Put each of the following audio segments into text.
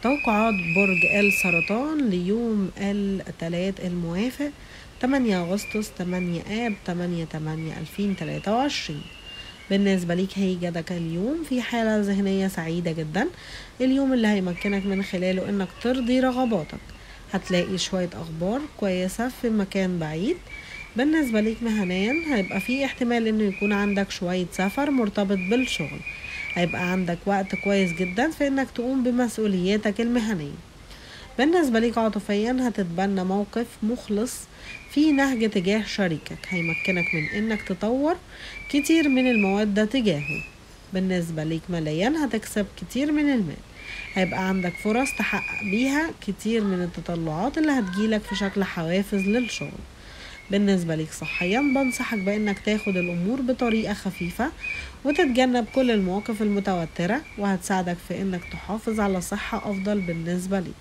توقعات برج السرطان ليوم الثلاث الموافق 8 أغسطس 8 آب 8 8 2023 بالنسبة ليك هيجدك اليوم في حالة ذهنية سعيدة جدا اليوم اللي هيمكنك من خلاله انك ترضي رغباتك هتلاقي شوية أخبار كويسة في مكان بعيد بالنسبة ليك مهنيا هيبقى في احتمال انه يكون عندك شوية سفر مرتبط بالشغل هيبقى عندك وقت كويس جدا في انك تقوم بمسؤولياتك المهنية بالنسبة ليك عاطفيا هتتبنى موقف مخلص في نهج تجاه شريكك هيمكنك من انك تطور كتير من المودة تجاهه بالنسبة ليك ماليا هتكسب كتير من المال هيبقى عندك فرص تحقق بيها كتير من التطلعات اللي هتجيلك في شكل حوافز للشغل بالنسبة ليك صحيا بنصحك بانك تاخد الامور بطريقة خفيفة وتتجنب كل المواقف المتوترة وهتساعدك في انك تحافظ على صحة افضل بالنسبة ليك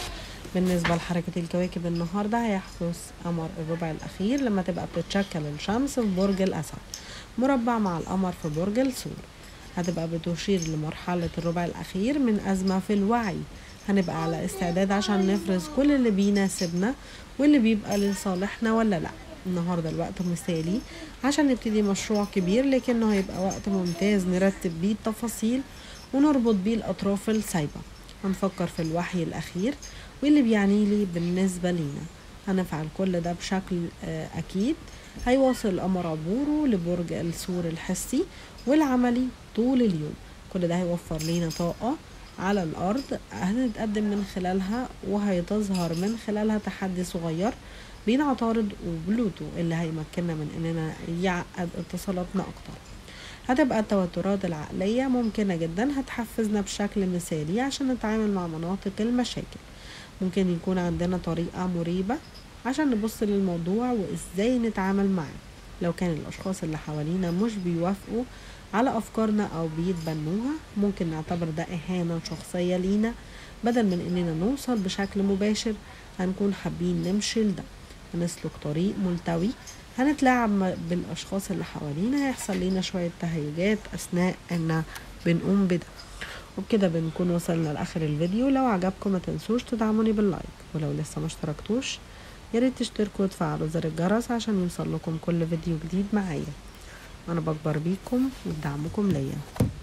بالنسبة لحركة الكواكب النهاردة هيحدث قمر الربع الأخير لما تبقى بتتشكل الشمس في برج الأسد مربع مع القمر في برج الثور هتبقى بتشير لمرحلة الربع الأخير من أزمة في الوعي هنبقى على استعداد عشان نفرز كل اللي بيناسبنا واللي بيبقى لصالحنا ولا لأ النهاردة الوقت مثالي عشان نبتدي مشروع كبير لكنه هيبقى وقت ممتاز نرتب بيه التفاصيل ونربط بيه الأطراف السايبة هنفكر في الوحي الأخير واللي بيعني لي بالنسبة لينا هنفعل كل ده بشكل أكيد هيواصل القمر عبوره لبرج السور الحسي والعملي طول اليوم كل ده هيوفر لينا طاقة على الأرض هنتقدم من خلالها وهيتظهر من خلالها تحدي صغير بين عطارد وبلوتو اللي هيمكننا من اننا يعقد اتصالاتنا اكتر هتبقى التوترات العقلية ممكنة جدا هتحفزنا بشكل مثالي عشان نتعامل مع مناطق المشاكل ممكن يكون عندنا طريقة مريبة عشان نبص للموضوع وازاي نتعامل معاه لو كان الاشخاص اللي حوالينا مش بيوافقوا على افكارنا او بيتبنوها ممكن نعتبر ده اهانة شخصية لينا بدل من اننا نوصل بشكل مباشر هنكون حابين نمشي لده هنسلك طريق ملتوي هنتلاعب بالاشخاص اللي حوالينا هيحصل لينا شوية تهيجات اثناء ان بنقوم بده وبكده بنكون وصلنا لاخر الفيديو لو عجبكم ما تنسوش تدعموني باللايك ولو لسه ما اشتركتوش ياريت تشتركوا وتفعلوا زر الجرس عشان يوصل لكم كل فيديو جديد معايا انا بكبر بيكم وبدعمكم ليا